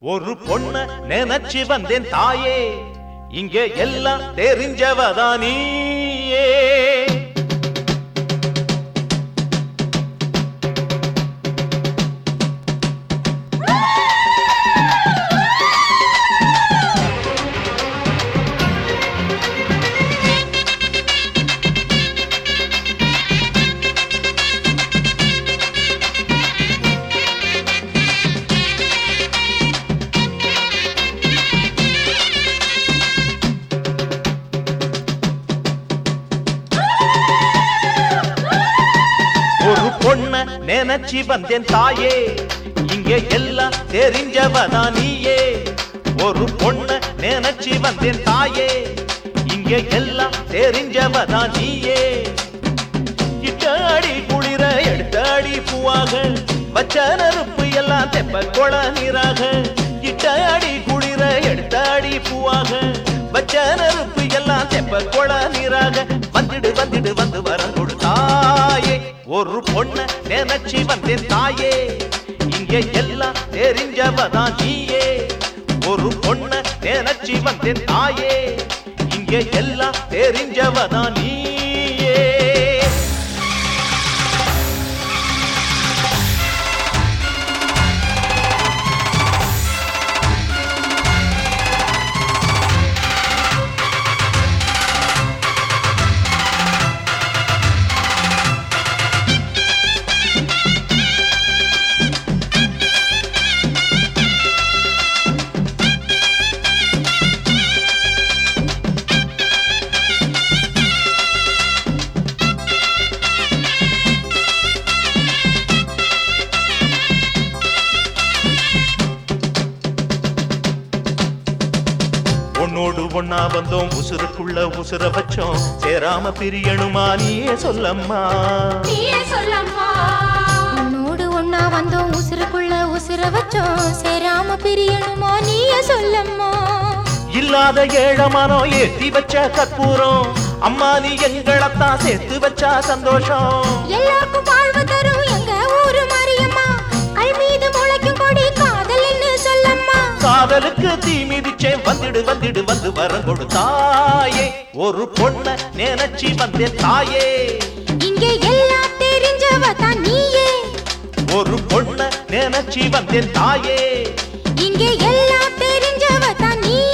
ஒரு பொண்ண நினைச்சு வந்தேன் தாயே இங்க எல்லாம் தெரிஞ்சவதா நீயே ஒரு பொண்ண நினைச்சு வந்தேன் தாயே இங்க எல்லாம் தெரிஞ்சவதா நீயே ஒரு பொண்ண நினைச்சு வந்தேன் தாயே இங்க எல்லாம் தெரிஞ்சவதா நீயே இட்டாடி குளிர எடுத்தாடி பூவாக வச்ச நெருப்பு எல்லாம் தெப்ப கொள நீராக இட்டாடி குளிர எடுத்தாடி பூவாக வச்ச நெருப்பு எல்லாம் தெப்ப கொள நீராக வந்துடு வந்துடு வந்து வரம் கொடுத்தாயே ஒரு பொண்ண நினைச்சு வந்தேன் தாயே இங்க எல்லாம் தெரிஞ்சவதான் நீயே ஒரு பொண்ண நினைச்சு வந்தேன் தாயே இங்க எல்லாம் தெரிஞ்சவதான் நீயே உன்னோடு ஒன்னா வந்தோம் உசுருக்குள்ள உசுர வச்சோம் சேராம பிரியணுமா நீயே சொல்லம்மா நீயே சொல்லம்மா உன்னோடு ஒன்னா வந்தோம் உசுருக்குள்ள உசுர வச்சோம் சேராம பிரியணுமா நீயே சொல்லம்மா இல்லாத ஏழமானோ ஏத்தி வச்ச கற்பூரம் அம்மா நீ எங்களைத்தான் சேர்த்து வச்சா சந்தோஷம் எல்லாருக்கும் வாழ்வு தரும் எங்க ஊரு மாரியம்மா கல் மீது முளைக்கும் கொடி காதல்னு சொல்லம்மா காதலுக்கு தீ மிதிச்சேன் வந்துடு வந்துடு வந்து வரம் கொடுத்தாயே ஒரு பொண்ண நினைச்சு வந்தேன் தாயே இங்க எல்லாம் தெரிஞ்சவ தான் நீயே ஒரு பொண்ண நினைச்சு வந்தேன் தாயே இங்க எல்லாம் தெரிஞ்சவ தான் நீயே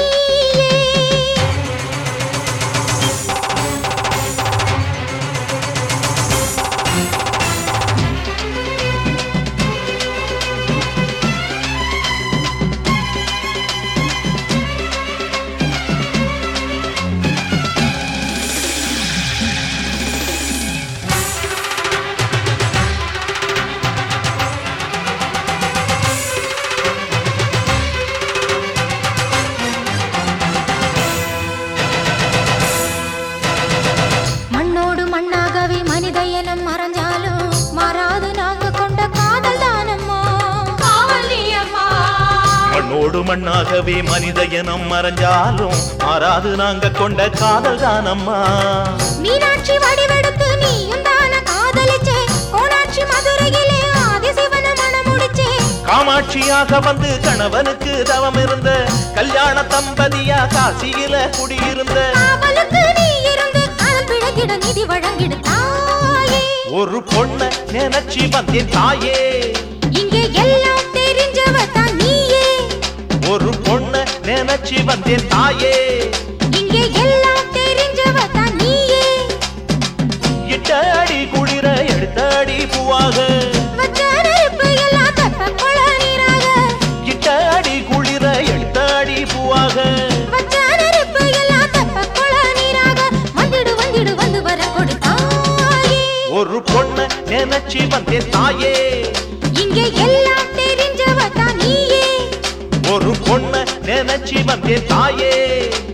மண்ணோடு மண்ணாகவே மனித இனம் மறைஞ்சாலும் மாறாது நாங்க கொண்ட காதல் தானம்மா காவல் நீயம்மா மண்ணோடு மண்ணாகவே மனித இனம் மறைஞ்சாலும் மாறாது நாங்க கொண்ட காதல் தானம்மா மீனாட்சி வடிவெடுத்து நீயும் தான காதலிச்சே கோணாட்சி மதுரையிலே ஆதிசிவன மனம் முடிச்சே காமாட்சியாக வந்து கணவனுக்கு தவம் இருந்த கல்யாண தம்பதியா காசியில குடியிருந்த காவலுக்கு நீ இருந்து காதல் பிழகிட நிதி வழங்கிடு தாயே ஒரு பொண்ண நினைச்சு வந்தேன் தாயே இங்கே எல்லாம் தெரிஞ்சவ தான் நீயே ஒரு பொண்ண நினைச்சு வந்தேன் தாயே இங்கே எல்லாம் தெரிஞ்சவ தான் நீயே இட்டாடி குளிர எடுத்தாடி பூவாக வச்ச நெருப்பு எல்லாம் தெப்ப கொள நீராக இட்டாடி குளிர எடுத்தாடி பூவாக வச்ச நெருப்பு எல்லாம் தெப்ப கொள நீராக வந்திடு வந்திடு வந்து வர கொடுத்தாயே ஒரு பொண்ண நினைச்சு வந்தேன் தாயே இங்கே எல்லாம் தெரிஞ்சவ தான் நீயே ஒரு பொண்ண நினைச்சு வந்தேன் தாயே